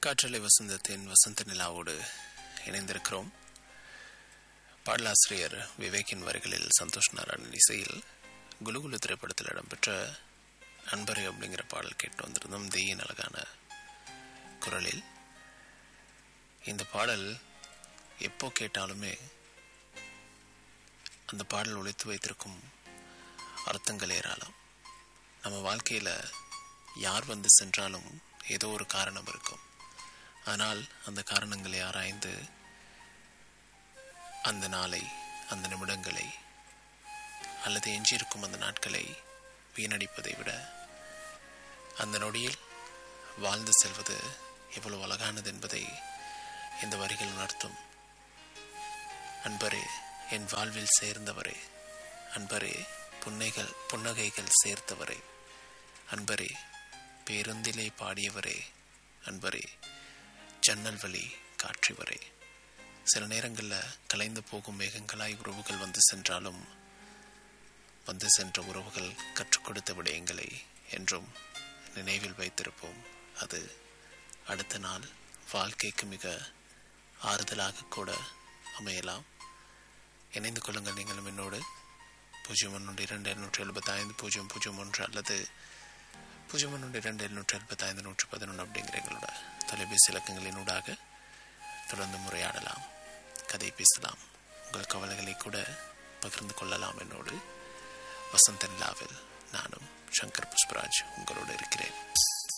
காற்றலை வசந்தத்தின் வசந்த நிலாவோடு இணைந்திருக்கிறோம் பாடலாசிரியர் விவேக்கின் வரிகளில் சந்தோஷ் நாராயணன் இசையில் குலுகுலு திரைப்படத்தில் இடம்பெற்ற அன்பரை அப்படிங்கிற பாடல் கேட்டு வந்திருந்தோம் தெய்யின் அழகான குரலில் இந்த பாடல் எப்போ கேட்டாலுமே அந்த பாடல் ஒழித்து வைத்திருக்கும் அர்த்தங்கள் ஏராளம் நம்ம வாழ்க்கையில் யார் வந்து சென்றாலும் ஏதோ ஒரு காரணம் இருக்கும் ஆனால் அந்த காரணங்களை ஆராய்ந்து அந்த நாளை அந்த நிமிடங்களை அல்லது எஞ்சியிருக்கும் அந்த நாட்களை வீணடிப்பதை விட அந்த நொடியில் வாழ்ந்து செல்வது எவ்வளவு அழகானது என்பதை இந்த வரிகள் உணர்த்தும் அன்பரே என் வாழ்வில் சேர்ந்தவரே அன்பரே புன்னைகள் புன்னகைகள் சேர்த்தவரே அன்பரே பேருந்திலே பாடியவரே அன்பரே ஜன்னல் வழி காற்றிவரே சில நேரங்களில் கலைந்து போகும் மேகங்களாய் உறவுகள் வந்து சென்றாலும் வந்து சென்ற உறவுகள் கற்றுக் கொடுத்த விடயங்களை என்றும் நினைவில் வைத்திருப்போம் அது அடுத்த நாள் வாழ்க்கைக்கு மிக ஆறுதலாக கூட அமையலாம் இணைந்து கொள்ளுங்கள் நீங்களும் என்னோடு பூஜ்ஜியம் ஒன்று இரண்டு எழுநூற்றி எழுபத்தி ஐந்து பூஜ்ஜியம் பூஜ்ஜியம் ஒன்று அல்லது பூஜ்ஜியம் ஒன்று இரண்டு எழுநூற்றி எழுபத்தி ஐந்து நூற்றி பதினொன்று அப்படிங்கிற எங்களோட தொலைபேசி இலக்கங்களினூடாக தொடர்ந்து முறையாடலாம் கதை பேசலாம் உங்கள் கவலைகளை கூட பகிர்ந்து கொள்ளலாம் என்னோடு வசந்த நிலாவில் நானும் சங்கர் புஷ்பராஜ் உங்களோடு இருக்கிறேன்